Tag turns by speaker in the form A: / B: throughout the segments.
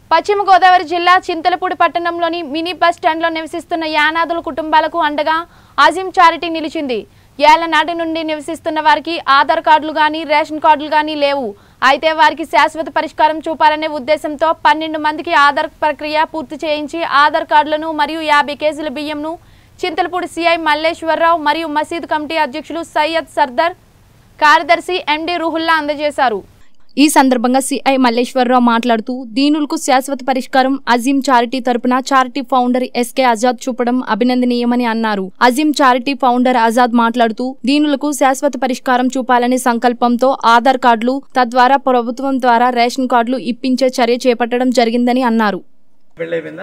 A: పశ్చిమ గోదావరి జిల్లా చింతలపూడి పట్టణంలోని మినీ బస్ స్టాండ్లో నివసిస్తున్న యానాదుల కుటుంబాలకు అండగా అజీం చారిటీ నిలిచింది ఏళ్ల నాటి నుండి నివసిస్తున్న వారికి ఆధార్ కార్డులు గాని రేషన్ కార్డులు గాని లేవు అయితే వారికి శాశ్వత పరిష్కారం చూపాలనే ఉద్దేశంతో పన్నెండు మందికి ఆధార్ ప్రక్రియ పూర్తి చేయించి ఆధార్ కార్డులను మరియు యాభై కేజీల బియ్యంను చింతలపూడి సిఐ మల్లేశ్వరరావు మరియు మసీద్ కమిటీ అధ్యక్షులు సయ్యద్ సర్దార్ కార్యదర్శి ఎండి రుహుల్లా అందజేశారు ఈ సందర్భంగా సిఐ మల్లేశ్వరరావు మాట్లాడుతూ దీనులకు శాశ్వత పరిష్కారం అజీం చారిటీ తరపున చారిటీ ఫౌండర్ ఎస్కే ఆజాద్ చూపడం అభినందనీయమని అన్నారు అజీం చారిటీ ఫౌండర్ ఆజాద్ మాట్లాడుతూ దీనులకు శాశ్వత పరిష్కారం చూపాలనే సంకల్పంతో ఆధార్ కార్డులు తద్వారా ప్రభుత్వం ద్వారా రేషన్ కార్డులు ఇప్పించే చర్య చేపట్టడం జరిగిందని అన్నారు
B: పెళ్ళి అయిపోయిందా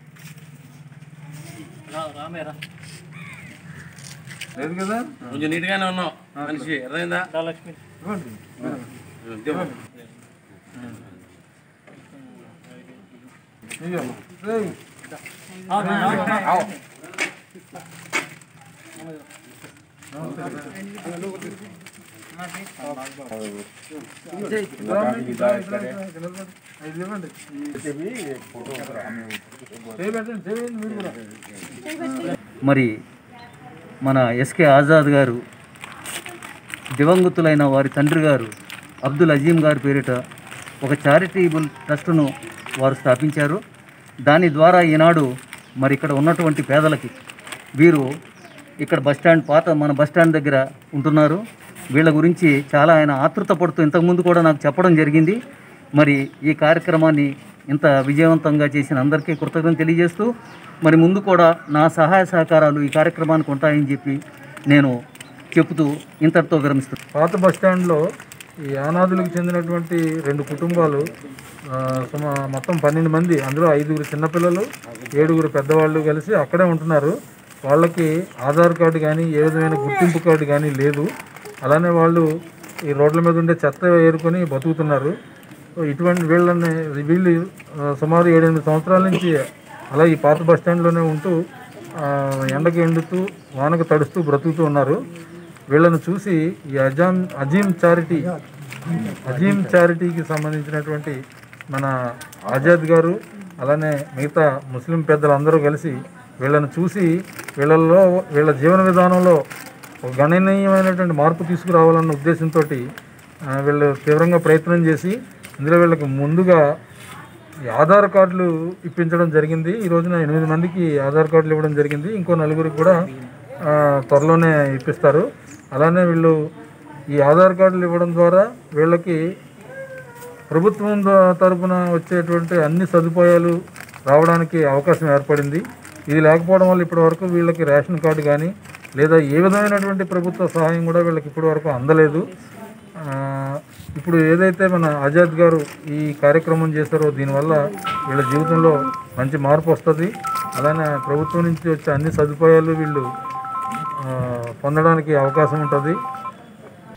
B: లేదు కదా
C: కొంచెం నీట్గానే ఉన్నావు మనిషి అర్థమైందా
B: ఇవ్వండి.
C: ఉద్యోగం.
B: ఇయ్యో. ఏయ్. ఇది ఇవ్వండి. చేయి పెట్టండి, చేయండి మీరు కూడా.
D: మరి మన ఎస్కే ఆజాద్ గారు దివంగతులైన వారి తండ్రి గారు అబ్దుల్ అజీం గారి పేరిట ఒక చారిటబుల్ ట్రస్టును వారు స్థాపించారు దాని ద్వారా ఈనాడు మరి ఇక్కడ ఉన్నటువంటి పేదలకి వీరు ఇక్కడ బస్టాండ్ పాత మన బస్టాండ్ దగ్గర ఉంటున్నారు వీళ్ళ గురించి చాలా ఆయన ఆతృత పడుతూ ఇంతకుముందు కూడా నాకు చెప్పడం జరిగింది మరి ఈ కార్యక్రమాన్ని ఇంత విజయవంతంగా చేసిన అందరికీ కృతజ్ఞత తెలియజేస్తూ మరి ముందు కూడా నా సహాయ సహకారాలు ఈ కార్యక్రమానికి ఉంటాయని చెప్పి నేను చెబుతూ ఇంతటితో విరమిస్తున్నాను
B: పాత బస్ స్టాండ్లో ఈ యానాదులకు చెందినటువంటి రెండు కుటుంబాలు ఆ, సుమ మొత్తం పన్నెండు మంది అందులో ఐదుగురు చిన్నపిల్లలు ఏడుగురు పెద్దవాళ్ళు కలిసి అక్కడే ఉంటున్నారు వాళ్ళకి ఆధార్ కార్డు కానీ ఏ విధమైన గుర్తింపు కార్డు కానీ లేదు అలానే వాళ్ళు ఈ రోడ్ల మీద ఉండే చెత్త ఏరుకొని బతుకుతున్నారు సో ఇటువంటి వీళ్ళని వీళ్ళు ఆ, సుమారు ఏడెనిమిది సంవత్సరాల నుంచి అలా ఈ పాత బస్ స్టాండ్లోనే ఉంటూ ఆ, ఎండకి ఎండుతూ వానకు తడుస్తూ బ్రతుకుతూ ఉన్నారు వీళ్ళను చూసి ఈ అజాం అజీం చారిటీ అజీం చారిటీకి సంబంధించినటువంటి మన ఆజాద్ గారు అలానే మిగతా ముస్లిం పెద్దలందరూ కలిసి వీళ్ళను చూసి వీళ్ళల్లో వీళ్ళ జీవన విధానంలో ఒక గణనీయమైనటువంటి మార్పు తీసుకురావాలన్న ఉద్దేశంతో వీళ్ళు తీవ్రంగా ప్రయత్నం చేసి ఇందులో వీళ్ళకి ముందుగా ఈ ఆధార్ కార్డులు ఇప్పించడం జరిగింది ఈ రోజున ఎనిమిది మందికి ఆధార్ కార్డులు ఇవ్వడం జరిగింది ఇంకో నలుగురికి కూడా ఆ, త్వరలోనే ఇప్పిస్తారు అలానే వీళ్ళు ఈ ఆధార్ కార్డులు ఇవ్వడం ద్వారా వీళ్ళకి ప్రభుత్వం ద- తరపున వచ్చేటువంటి అన్ని సదుపాయాలు రావడానికి అవకాశం ఏర్పడింది ఇది లేకపోవడం వల్ల ఇప్పటి వరకు వీళ్ళకి రేషన్ కార్డు కానీ లేదా ఏ విధమైనటువంటి ప్రభుత్వ సహాయం కూడా వీళ్ళకి ఇప్పటి వరకు అందలేదు ఆ, ఇప్పుడు ఏదైతే మన ఆజాద్ గారు ఈ కార్యక్రమం చేశారో దీనివల్ల వీళ్ళ జీవితంలో మంచి మార్పు వస్తుంది అలానే ప్రభుత్వం నుంచి వచ్చే అన్ని సదుపాయాలు వీళ్ళు ఆ, పొందడానికి అవకాశం ఉంటుంది